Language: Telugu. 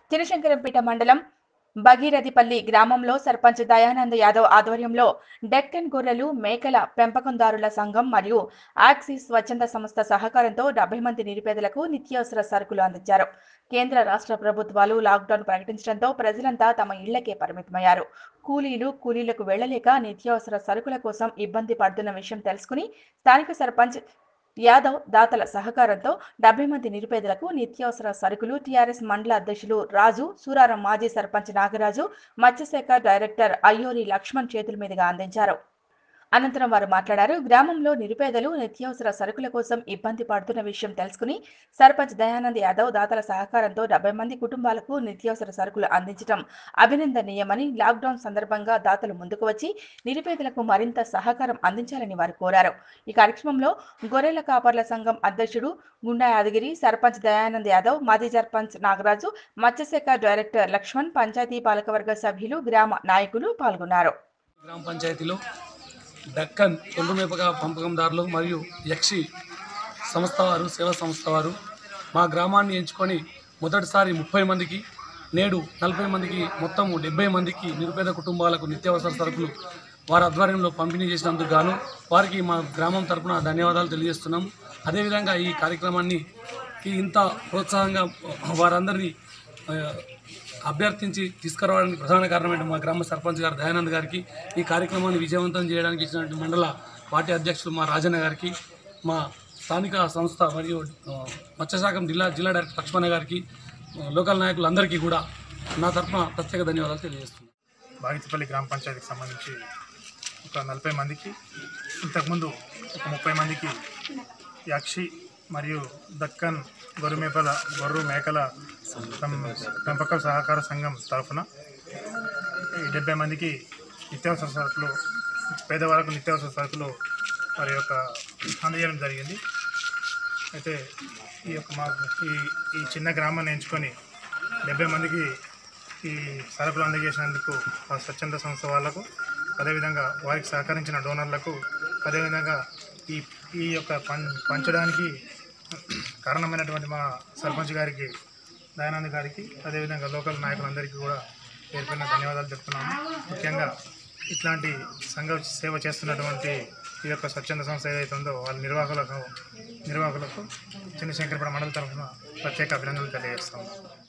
చినశంకరంపేట మండలం భగీరథిపల్లి గ్రామంలో సర్పంచ్ దయానంద్ యాదవ్ ఆధ్వర్యంలో డెక్కన్ గొర్రెలు మేకల పెంపకందారుల సంఘం మరియు యాక్సిస్ స్వచ్ఛంద సంస్థ సహకారంతో డెబ్బై మంది నిరుపేదలకు నిత్యావసర సరుకులు అందించారు కేంద్ర రాష్ట్ర ప్రభుత్వాలు లాక్డౌన్ ప్రకటించడంతో ప్రజలంతా తమ ఇళ్లకే పరిమితమయ్యారు కూలీలు కూలీలకు వెళ్లలేక నిత్యావసర సరుకుల కోసం ఇబ్బంది పడుతున్న విషయం తెలుసుకుని స్థానిక సర్పంచ్ యాదవ్ దాతల సహకారంతో డెబ్బై మంది నిరుపేదలకు నిత్యావసర సరుకులు టీఆర్ఎస్ మండల అధ్యక్షులు రాజు సూరారం మాజీ సర్పంచ్ నాగరాజు మత్స్యశాఖ డైరెక్టర్ అయ్యూరి లక్ష్మణ్ చేతుల మీదుగా అందించారు అనంతరం వారు మాట్లాడారు గ్రామంలో నిరుపేదలు నిత్యావసర సరుకుల కోసం ఇబ్బంది పడుతున్న విషయం తెలుసుకుని సర్పంచ్ దయానంద్ యాదవ్ దాతల సహకారంతో డెబ్బై మంది కుటుంబాలకు నిత్యావసర సరుకులు అందించడం అభినందనీయమని లాక్డౌన్ సందర్భంగా దాతలు ముందుకు వచ్చి నిరుపేదలకు మరింత సహకారం అందించాలని వారు కోరారు ఈ కార్యక్రమంలో గొర్రెల కాపర్ల సంఘం అధ్యక్షుడు గుండా యాదగిరి సర్పంచ్ దయానంద్ యాదవ్ మాజీ సర్పంచ్ నాగరాజు మత్స్యశాఖ డైరెక్టర్ లక్ష్మణ్ పంచాయతీ పాలకవర్గ సభ్యులు గ్రామ నాయకులు పాల్గొన్నారు గ్రామ పంచాయతీలో దక్కన్ ఒళ్ళు మేపక పంపకందారులు మరియు యక్షి సంస్థ వారు సేవా సంస్థ వారు మా గ్రామాన్ని ఎంచుకొని మొదటిసారి ముప్పై మందికి నేడు నలభై మందికి మొత్తం డెబ్బై మందికి నిరుపేద కుటుంబాలకు నిత్యావసర సరుకులు వారి ఆధ్వర్యంలో పంపిణీ చేసినందుకు గాను వారికి మా గ్రామం తరపున ధన్యవాదాలు తెలియజేస్తున్నాం అదేవిధంగా ఈ కార్యక్రమాన్ని కి ఇంత ప్రోత్సాహంగా వారందరినీ ఆ, అభ్యర్థించి తీసుకురావడానికి ప్రధాన కారణం ఏంటి మా గ్రామ సర్పంచ్ గారు దయానంద్ గారికి ఈ కార్యక్రమాన్ని విజయవంతం చేయడానికి ఇచ్చినటువంటి మండల పార్టీ అధ్యక్షులు మా రాజన్న గారికి మా స్థానిక సంస్థ మరియు ఆ, మత్స్యశాఖం జిల్లా జిల్లా డైరెక్టర్ లక్ష్మణ గారికి ఆ, లోకల్ నాయకులందరికీ కూడా నా తరఫున ప్రత్యేక ధన్యవాదాలు తెలియజేస్తున్నాను బాగితిపల్లి గ్రామ పంచాయతీకి సంబంధించి ఒక నలభై మందికి ఇంతకుముందు ఒక ముప్పై మందికి యక్షి మరియు దక్కన్ గొర్రె మేకల గొర్రె మేకల పెం- పెంపక సహకార సంఘం తరఫున ఈ డెబ్బై మందికి నిత్యావసర సరుకులు పేదవాళ్ళకు నిత్యావసర సరుకులు వారి యొక్క అందజేయడం జరిగింది అయితే ఈ యొక్క మా ఈ ఈ చిన్న గ్రామాన్ని ఎంచుకొని డెబ్బై మందికి ఈ సరుకులు అందజేసినందుకు ఆ స్వచ్ఛంద సంస్థ వాళ్లకు అదేవిధంగా వారికి సహకరించిన డోనర్లకు అదేవిధంగా ఈ ఈ యొక్క పం పంచడానికి కారణమైనటువంటి మా సర్పంచ్ గారికి దయానంద్ గారికి అదేవిధంగా లోకల్ నాయకులందరికీ కూడా పేరుపైన ధన్యవాదాలు చెప్తున్నాము ముఖ్యంగా ఇట్లాంటి సంఘ సేవ చేస్తున్నటువంటి ఈ యొక్క స్వచ్ఛంద సంస్థ ఏదైతే ఉందో వాళ్ళ నిర్వాహకులకు నిర్వాహకులకు చిన్న శంకరపురం మండలి తరఫున ప్రత్యేక అభినందనలు తెలియజేస్తాము